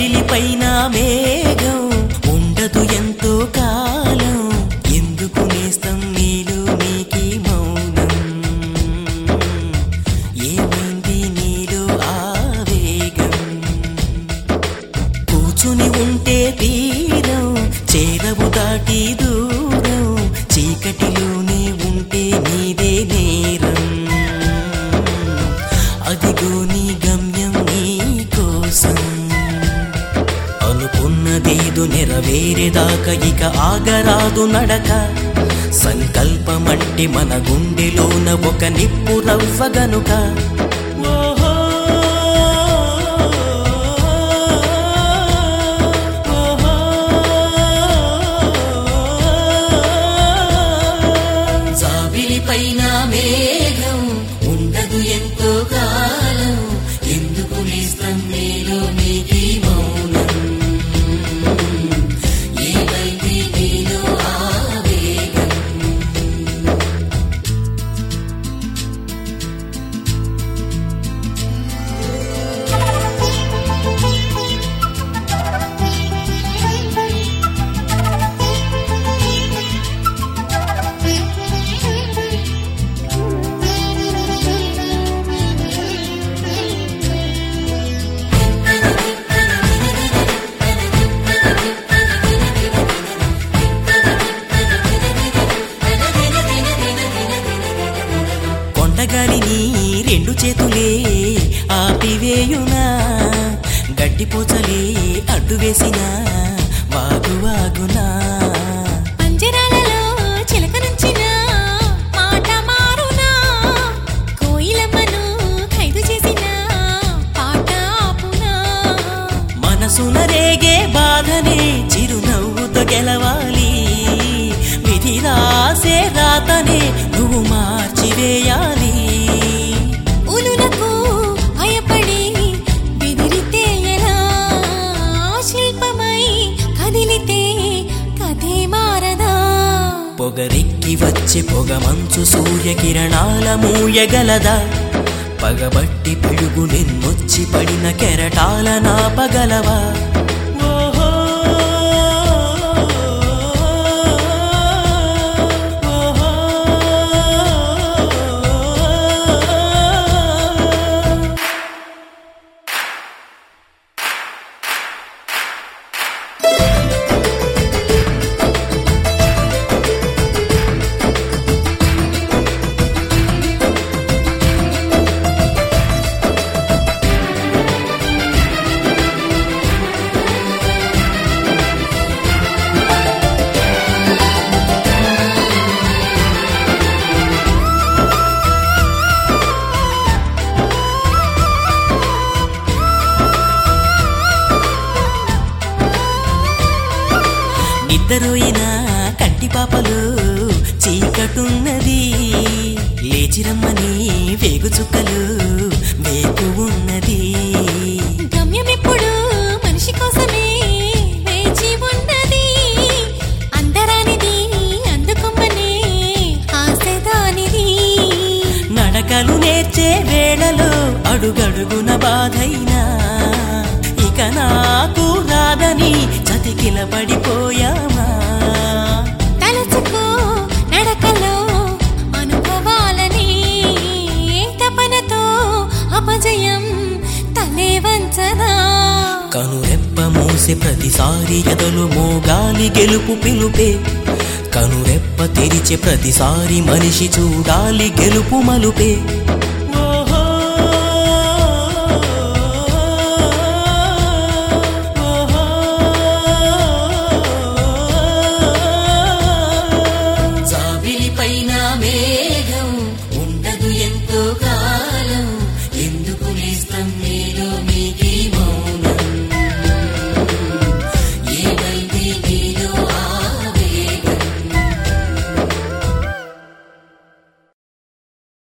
జాబిలిపైన మేఘం ఉండదు ఎంతో కాలం ఎందుకు నేస్తం నీలో నీకి మౌనం ఏమైంది నీలో ఆవేగం కూర్చుని ఉంటే తీరం చేరవు దాటి దూరం చీకటిలోనే ఉంటే నీదే నేరం అదిగో నీ గమ్యం నీ కోసం అనుకున్నదేదో నెరవేరేదాకా ఇక ఆగరాదు నడక సంకల్పమంటే మన గుండెలోన ఒక నిప్పు రవ్వ గనుక ఓహో జాబిలిపైన మేఘం ఉండదు ఎంతో కాలం ఎందుకు నేస్తం నీలో నీకి మౌనం ఏమైంది నీలో ఆవేగం కొండగాలిని రెండు చేతులే ఆపివేయునా గడ్డిపోచలే అడ్డు వేసిన వాగు వాగునా పంజరాలలో చిలక నుంచిన మాట మారునా కోయిలమ్మను ఖైదు చేసిన పాట ఆపునా మనసున రేగే బాధనే చిరునవ్వుతో గెలవాలి విధి రాసే రాతనే నువ్వు మార్చివేయాలి ఉలులకు భయపడి బెదిరితే ఎలా శిల్పమై కదిలితే కథే మారదా పొగరెక్కి వచ్చే పొగ మంచు సూర్యకిరణాల మూయగలదా పగబట్టి పిడుగు నిన్నొచ్చి పడిన కెరటాల నాపగలవా ఓహో ఓహో నిద్రపోయిన కంటి పాపలు చీకటున్నది లేచిరమ్మని వేగు చుక్కలు వేగు ఉన్నది గమ్యమెప్పుడు మనిషి కోసమే వేచి ఉన్నది అందరానిది అందుకొమ్మనే ఆశదానిది నడకలు నేర్చే వేళలో అడుగడుగున బాధైనా ఇక నాకు రాదని చతికిల పడిపోయామా తలచుకో నడకలో అనుభవాలని తపనతో అపజయం తలే వంచదా కనురెప్ప మూసే ప్రతిసారి ఎదలు మోగాలి గెలుపు పిలుపే కనురెప్ప తెరిచే ప్రతిసారి మనిషి చూడాలి గెలుపు మలుపే